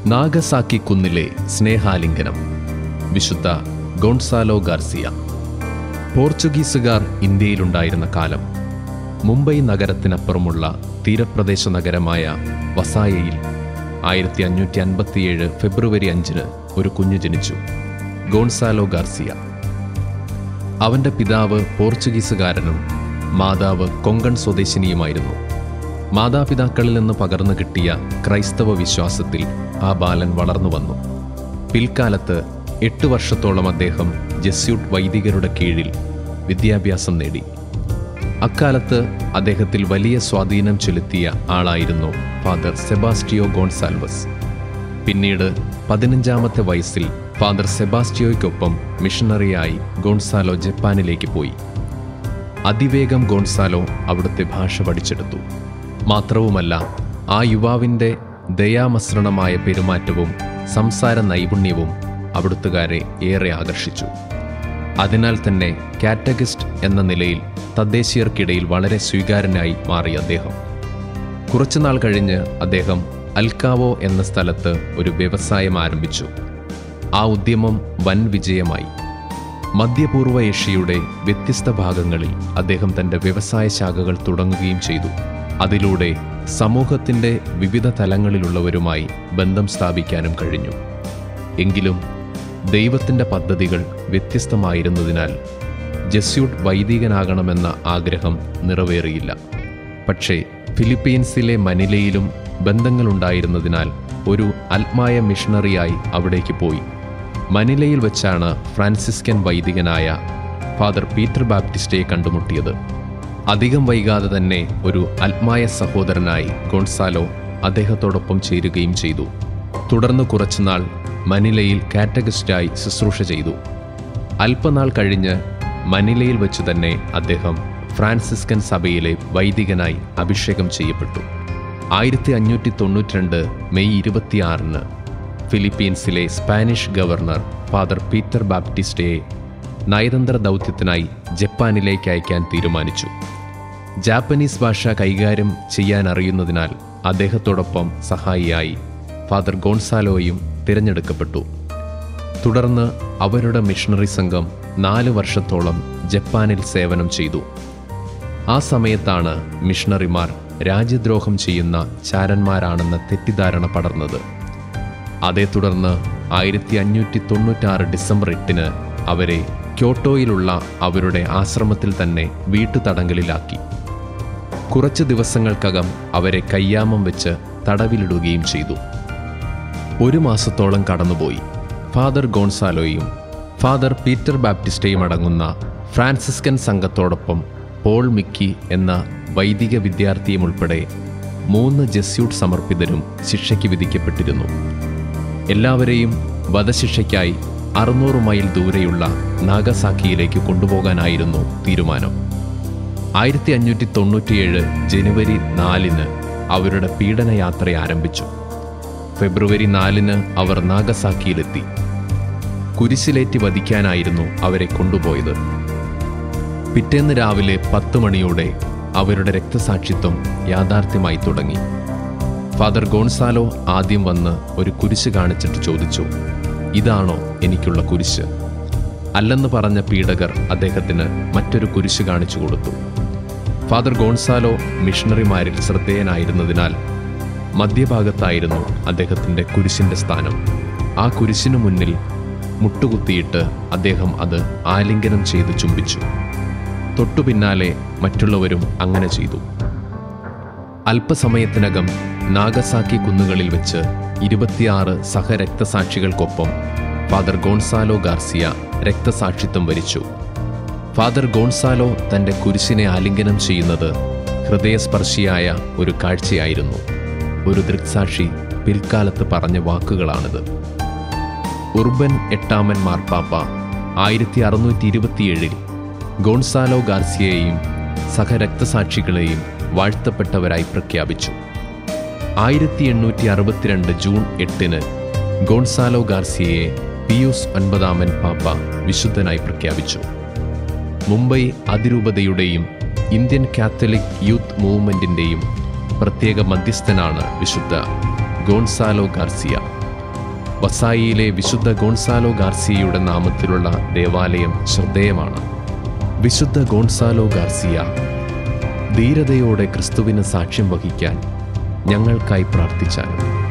Nagasaki കുന്നിലെ സ്നേഹാലിംഗനം വിശുദ്ധ Gonzalo Garcia പോർച്ചുഗീസുകാർ ഇന്ത്യയിലുണ്ടായിരുന്ന കാലം മുംബൈ നഗരത്തിനപ്പുറമുള്ള തീരപ്രദേശ നഗരമായ വസായയിൽ ആയിരത്തി അഞ്ഞൂറ്റി അൻപത്തിയേഴ് ഫെബ്രുവരി അഞ്ചിന് ഒരു കുഞ്ഞു ജനിച്ചു ഗോൺസാലോ ഗാർസിയ അവന്റെ പിതാവ് പോർച്ചുഗീസുകാരനും മാതാവ് കൊങ്കൺ സ്വദേശിനിയുമായിരുന്നു മാതാപിതാക്കളിൽ നിന്ന് പകർന്നു കിട്ടിയ ക്രൈസ്തവ വിശ്വാസത്തിൽ ആ ബാലൻ വളർന്നു വന്നു പിൽക്കാലത്ത് എട്ട് വർഷത്തോളം അദ്ദേഹം ജസ്യൂട്ട് വൈദികരുടെ കീഴിൽ വിദ്യാഭ്യാസം നേടി അക്കാലത്ത് അദ്ദേഹത്തിൽ വലിയ സ്വാധീനം ചെലുത്തിയ ആളായിരുന്നു ഫാദർ സെബാസ്റ്റിയോ ഗോൺസാൽവസ് പിന്നീട് പതിനഞ്ചാമത്തെ വയസ്സിൽ ഫാദർ സെബാസ്റ്റിയോയ്ക്കൊപ്പം മിഷണറിയായി ഗോൺസാലോ ജപ്പാനിലേക്ക് പോയി അതിവേഗം ഗോൺസാലോ അവിടുത്തെ ഭാഷ പഠിച്ചെടുത്തു മാത്രവുമല്ല ആ യുവാവിൻ്റെ ദയാമസൃണമായ പെരുമാറ്റവും സംസാര നൈപുണ്യവും അവിടുത്തുകാരെ ഏറെ ആകർഷിച്ചു അതിനാൽ തന്നെ കാറ്റഗിസ്റ്റ് എന്ന നിലയിൽ തദ്ദേശീയർക്കിടയിൽ വളരെ സ്വീകാര്യനായി മാറി അദ്ദേഹം കുറച്ചുനാൾ കഴിഞ്ഞ് അദ്ദേഹം അൽക്കാവോ എന്ന സ്ഥലത്ത് ഒരു വ്യവസായം ആരംഭിച്ചു ആ ഉദ്യമം വൻ വിജയമായി മധ്യപൂർവ്വ ഏഷ്യയുടെ വ്യത്യസ്ത ഭാഗങ്ങളിൽ അദ്ദേഹം തൻ്റെ വ്യവസായ ശാഖകൾ തുടങ്ങുകയും ചെയ്തു അതിലൂടെ സമൂഹത്തിൻ്റെ വിവിധ തലങ്ങളിലുള്ളവരുമായി ബന്ധം സ്ഥാപിക്കാനും കഴിഞ്ഞു എങ്കിലും ദൈവത്തിൻ്റെ പദ്ധതികൾ വ്യത്യസ്തമായിരുന്നതിനാൽ ജസ്യൂട്ട് വൈദികനാകണമെന്ന ആഗ്രഹം നിറവേറിയില്ല പക്ഷേ ഫിലിപ്പീൻസിലെ മനിലയിലും ബന്ധങ്ങളുണ്ടായിരുന്നതിനാൽ ഒരു ആത്മായ മിഷണറിയായി അവിടേക്ക് പോയി മനിലയിൽ വെച്ചാണ് ഫ്രാൻസിസ്കൻ വൈദികനായ ഫാദർ പീറ്റർ ബാപ്റ്റിസ്റ്റയെ കണ്ടുമുട്ടിയത് അധികം വൈകാതെ തന്നെ ഒരു ആത്മായ സഹോദരനായി ഗോൺസാലോ അദ്ദേഹത്തോടൊപ്പം ചേരുകയും ചെയ്തു തുടർന്ന് കുറച്ചുനാൾ മനിലയിൽ കാറ്റഗസ്റ്റായി ശുശ്രൂഷ ചെയ്തു അല്പനാൾ കഴിഞ്ഞ് മനിലയിൽ വെച്ച് തന്നെ അദ്ദേഹം ഫ്രാൻസിസ്കൻ സഭയിലെ വൈദികനായി അഭിഷേകം ചെയ്യപ്പെട്ടു ആയിരത്തി അഞ്ഞൂറ്റി തൊണ്ണൂറ്റിരണ്ട് മെയ് ഇരുപത്തിയാറിന് ഫിലിപ്പീൻസിലെ സ്പാനിഷ് ഗവർണർ ഫാദർ പീറ്റർ ബാപ്റ്റിസ്റ്റയെ നയതന്ത്ര ദൗത്യത്തിനായി ജപ്പാനിലേക്ക് അയക്കാൻ തീരുമാനിച്ചു ജാപ്പനീസ് ഭാഷ കൈകാര്യം ചെയ്യാൻ അറിയുന്നതിനാൽ അദ്ദേഹത്തോടൊപ്പം സഹായിയായി ഫാദർ ഗോൺസാലോയും തിരഞ്ഞെടുക്കപ്പെട്ടു തുടർന്ന് അവരുടെ മിഷണറി സംഘം നാല് വർഷത്തോളം ജപ്പാനിൽ സേവനം ചെയ്തു ആ സമയത്താണ് മിഷണറിമാർ രാജ്യദ്രോഹം ചെയ്യുന്ന ചാരന്മാരാണെന്ന തെറ്റിദ്ധാരണ പടർന്നത് അതേ തുടർന്ന് ആയിരത്തി അഞ്ഞൂറ്റി തൊണ്ണൂറ്റാറ് ഡിസംബർ എട്ടിന് അവരെ ക്യോട്ടോയിലുള്ള അവരുടെ ആശ്രമത്തിൽ തന്നെ വീട്ടുതടങ്കലിലാക്കി കുറച്ച് ദിവസങ്ങൾക്കകം അവരെ കയ്യാമം വെച്ച് തടവിലിടുകയും ചെയ്തു ഒരു മാസത്തോളം കടന്നുപോയി ഫാദർ ഗോൺസാലോയും ഫാദർ പീറ്റർ ബാപ്റ്റിസ്റ്റയും അടങ്ങുന്ന ഫ്രാൻസിസ്കൻ സംഘത്തോടൊപ്പം പോൾ മിക്കി എന്ന വൈദിക വിദ്യാർത്ഥിയും ഉൾപ്പെടെ മൂന്ന് ജസ്യൂട്ട് സമർപ്പിതരും ശിക്ഷയ്ക്ക് വിധിക്കപ്പെട്ടിരുന്നു എല്ലാവരെയും വധശിക്ഷയ്ക്കായി അറുന്നൂറ് മൈൽ ദൂരെയുള്ള നാഗസാക്കിയിലേക്ക് കൊണ്ടുപോകാനായിരുന്നു തീരുമാനം ആയിരത്തി അഞ്ഞൂറ്റി തൊണ്ണൂറ്റിയേഴ് ജനുവരി നാലിന് അവരുടെ പീഡനയാത്ര ആരംഭിച്ചു ഫെബ്രുവരി നാലിന് അവർ നാഗസാക്കിയിലെത്തി കുരിശിലേറ്റി വധിക്കാനായിരുന്നു അവരെ കൊണ്ടുപോയത് പിറ്റേന്ന് രാവിലെ പത്ത് മണിയോടെ അവരുടെ രക്തസാക്ഷിത്വം യാഥാർത്ഥ്യമായി തുടങ്ങി ഫാദർ ഗോൺസാലോ ആദ്യം വന്ന് ഒരു കുരിശ് കാണിച്ചിട്ട് ചോദിച്ചു ഇതാണോ എനിക്കുള്ള കുരിശ് അല്ലെന്ന് പറഞ്ഞ പീഡകർ അദ്ദേഹത്തിന് മറ്റൊരു കുരിശ് കാണിച്ചു കൊടുത്തു ഫാദർ ഗോൺസാലോ മിഷണറിമാരിൽ ശ്രദ്ധേയനായിരുന്നതിനാൽ മധ്യഭാഗത്തായിരുന്നു അദ്ദേഹത്തിൻ്റെ കുരിശിൻ്റെ സ്ഥാനം ആ കുരിശിനു മുന്നിൽ മുട്ടുകുത്തിയിട്ട് അദ്ദേഹം അത് ആലിംഗനം ചെയ്ത് ചുംബിച്ചു തൊട്ടു പിന്നാലെ മറ്റുള്ളവരും അങ്ങനെ ചെയ്തു അല്പസമയത്തിനകം നാഗസാക്കി കുന്നുകളിൽ വെച്ച് ഇരുപത്തിയാറ് സഹരക്തസാക്ഷികൾക്കൊപ്പം ഫാദർ ഗോൺസാലോ ഗാർസിയ രക്തസാക്ഷിത്വം വരിച്ചു ഫാദർ ഗോൺസാലോ തൻ്റെ കുരിശിനെ ആലിംഗനം ചെയ്യുന്നത് ഹൃദയസ്പർശിയായ ഒരു കാഴ്ചയായിരുന്നു ഒരു ദൃക്സാക്ഷി പിൽക്കാലത്ത് പറഞ്ഞ വാക്കുകളാണിത് ഉർബൻ എട്ടാമൻ മാർപ്പാപ്പ ആയിരത്തി അറുന്നൂറ്റി ഇരുപത്തിയേഴിൽ ഗോൺസാലോ ഗാർസിയയെയും സഹരക്തസാക്ഷികളെയും വാഴ്ത്തപ്പെട്ടവരായി പ്രഖ്യാപിച്ചു ആയിരത്തി എണ്ണൂറ്റി അറുപത്തിരണ്ട് ജൂൺ എട്ടിന് ഗോൺസാലോ ഗാർസിയയെ പിയൂസ് ഒൻപതാമൻ പാപ്പ വിശുദ്ധനായി പ്രഖ്യാപിച്ചു മുംബൈ അതിരൂപതയുടെയും ഇന്ത്യൻ കാത്തലിക് യൂത്ത് മൂവ്മെന്റിന്റെയും പ്രത്യേക മധ്യസ്ഥനാണ് വിശുദ്ധ ഗോൺസാലോ ഗാർസിയ വസായിയിലെ വിശുദ്ധ ഗോൺസാലോ ഗാർസിയയുടെ നാമത്തിലുള്ള ദേവാലയം ശ്രദ്ധേയമാണ് വിശുദ്ധ ഗോൺസാലോ ഗാർസിയ ധീരതയോടെ ക്രിസ്തുവിന് സാക്ഷ്യം വഹിക്കാൻ ഞങ്ങൾക്കായി പ്രാർത്ഥിച്ചാലും